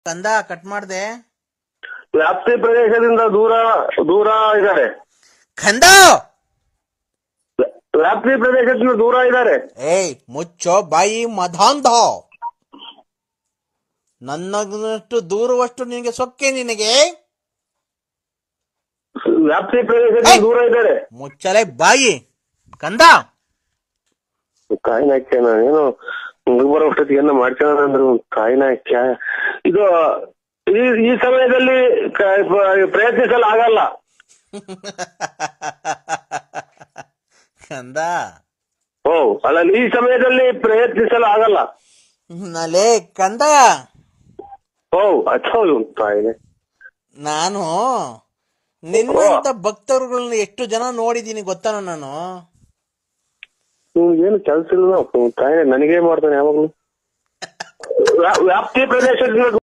ಕಂದ ಕಟ್ ಮಾಡ್ದೆ ವ್ಯಾಪ್ತಿ ಪ್ರದೇಶದಿಂದ ದೂರ ದೂರ ಇದ್ದಾರೆ ಕಂದ ವ್ಯಾಪ್ತಿ ಪ್ರದೇಶದಿಂದ ದೂರ ಇದ್ದಾರೆ ಏಯ್ ಮುಚ್ಚೋ ಬಾಯಿ ಮಧಾಂಧ ನನ್ನಷ್ಟು ದೂರವಷ್ಟು ನಿನಗೆ ಸೊಕ್ಕೆ ನಿನಗೆ ವ್ಯಾಪ್ತಿ ಪ್ರದೇಶದಿಂದ ಏಯ್! ದೂರ ಇದ್ದಾರೆ ಮುಚ್ಚಲೆ ಬಾಯಿ ಕಂದ ಕಾಯಿನ ಹಾಕ್ಯ ನಾನೇನು ಮುಗಿದು ಬರೋ ಅಷ್ಟೊತ್ತಿಗೆ ಏನೋ ಮಾಡ್ಕೊಳ್ಳೋಣ ಅಂದ್ರೆ ಕಾಯಿನ ಹಾಕ್ಯ ಇದು ಈ ಈ ಸಮಯದಲ್ಲಿ ಕ- ಪ- ಪ್ರಯತ್ನಿಸಲು ಆಗಲ್ಲ ಕಂದ ಓ ಅಲ್ಲ ಈ ಸಮಯದಲ್ಲಿ ಪ್ರಯತ್ನಿಸಲು ಆಗಲ್ಲ ನಲೆ ಕಂದ ಓ ಹೌದು ಕಾಯಿನೆ ನಾನು ನಿನ್ನಂತ ಭಕ್ತರುಗಳನ್ನ ಎಷ್ಟು ಜನ ನೋಡಿದೀನಿ ಗೊತ್ತಾನ ನಾನು ಏನು ಕೆಲಸ ಇಲ್ಲ ಕಾಯಿನೆ ನನಗೇ ಮಾಡ್ತಾನೆ ಯಾವಾಗ್ಲೂ ವ್ಯಾ- ವ್ಯಾಪ್ತಿ ಪ್ರದೇಶದಿಂದ